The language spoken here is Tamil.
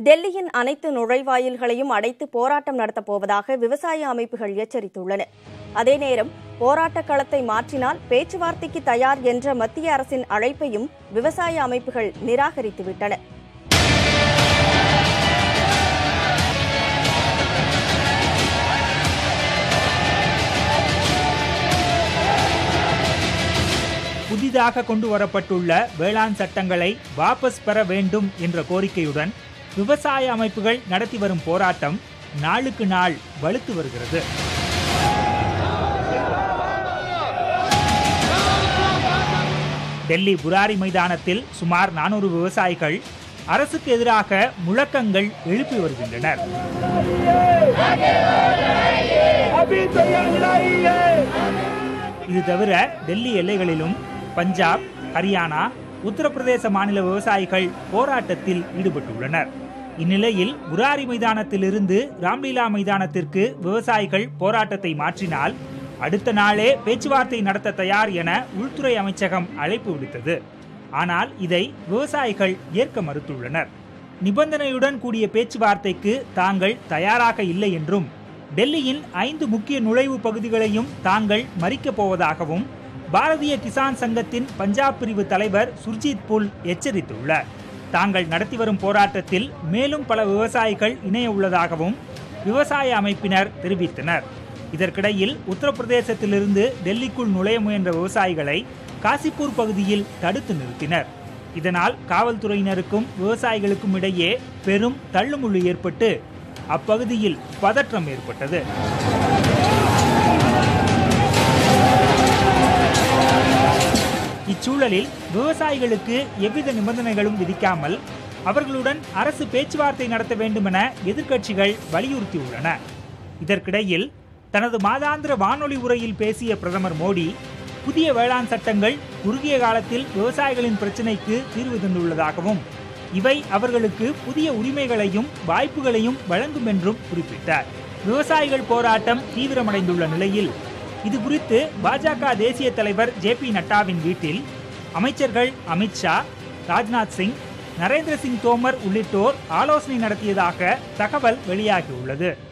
டெல்லியின் அனைத்து நுழைவாயில்களையும் அடைத்து போராட்டம் நடத்தப் போவதாக விவசாய அமைப்புகள் எச்சரித்துள்ளன அதே நேரம் போராட்ட களத்தை மாற்றினால் பேச்சுவார்த்தைக்கு தயார் என்ற மத்திய அரசின் அழைப்பையும் விவசாய அமைப்புகள் நிராகரித்துவிட்டன புதிதாக கொண்டு வரப்பட்டுள்ள வேளாண் சட்டங்களை வாபஸ் பெற வேண்டும் என்ற கோரிக்கையுடன் விவசாய அமைப்புகள் நடத்தி வரும் போராட்டம் நாளுக்கு நாள் வலுத்து வருகிறது டெல்லி புராரி மைதானத்தில் சுமார் நானூறு விவசாயிகள் அரசுக்கு எதிராக முழக்கங்கள் எழுப்பி வருகின்றனர் இது தவிர டெல்லி எல்லைகளிலும் பஞ்சாப் ஹரியானா உத்தரப்பிரதேச மாநில விவசாயிகள் போராட்டத்தில் ஈடுபட்டுள்ளனர் இந்நிலையில் புராரி மைதானத்திலிருந்து ராம்லீலா மைதானத்திற்கு விவசாயிகள் போராட்டத்தை மாற்றினால் அடுத்த நாளே பேச்சுவார்த்தை நடத்த தயார் என உள்துறை அமைச்சகம் அழைப்பு விடுத்தது ஆனால் இதை விவசாயிகள் ஏற்க மறுத்துள்ளனர் நிபந்தனையுடன் கூடிய பேச்சுவார்த்தைக்கு தாங்கள் தயாராக இல்லை என்றும் டெல்லியின் ஐந்து முக்கிய நுழைவு பகுதிகளையும் தாங்கள் மறிக்கப் போவதாகவும் பாரதிய கிசான் சங்கத்தின் பஞ்சாப் பிரிவு தலைவர் சுர்ஜித் புல் எச்சரித்துள்ளார் தாங்கள் நடத்தி வரும் போராட்டத்தில் மேலும் பல விவசாயிகள் இணைய உள்ளதாகவும் விவசாய அமைப்பினர் தெரிவித்தனர் இதற்கிடையில் உத்தரப்பிரதேசத்திலிருந்து டெல்லிக்குள் நுழைய முயன்ற விவசாயிகளை காசிப்பூர் பகுதியில் தடுத்து நிறுத்தினர் இதனால் காவல்துறையினருக்கும் விவசாயிகளுக்கும் இடையே பெரும் தள்ளுமுள்ளு ஏற்பட்டு அப்பகுதியில் பதற்றம் ஏற்பட்டது இச்சூழலில் விவசாயிகளுக்கு எவ்வித நிபந்தனைகளும் விதிக்காமல் அவர்களுடன் அரசு பேச்சுவார்த்தை நடத்த வேண்டும் என எதிர்க்கட்சிகள் வலியுறுத்தியுள்ளன இதற்கிடையில் தனது மாதாந்திர வானொலி உரையில் பேசிய பிரதமர் மோடி புதிய வேளாண் சட்டங்கள் குறுகிய காலத்தில் விவசாயிகளின் பிரச்சினைக்கு தீர்வு தந்துள்ளதாகவும் இவை அவர்களுக்கு புதிய உரிமைகளையும் வாய்ப்புகளையும் வழங்கும் என்றும் குறிப்பிட்டார் விவசாயிகள் போராட்டம் தீவிரமடைந்துள்ள நிலையில் இது குறித்து பாஜக தேசிய தலைவர் ஜே பி நட்டாவின் வீட்டில் அமைச்சர்கள் அமித்ஷா ராஜ்நாத் சிங் நரேந்திர சிங் தோமர் உள்ளிட்டோர் ஆலோசனை நடத்தியதாக தகவல் வெளியாகியுள்ளது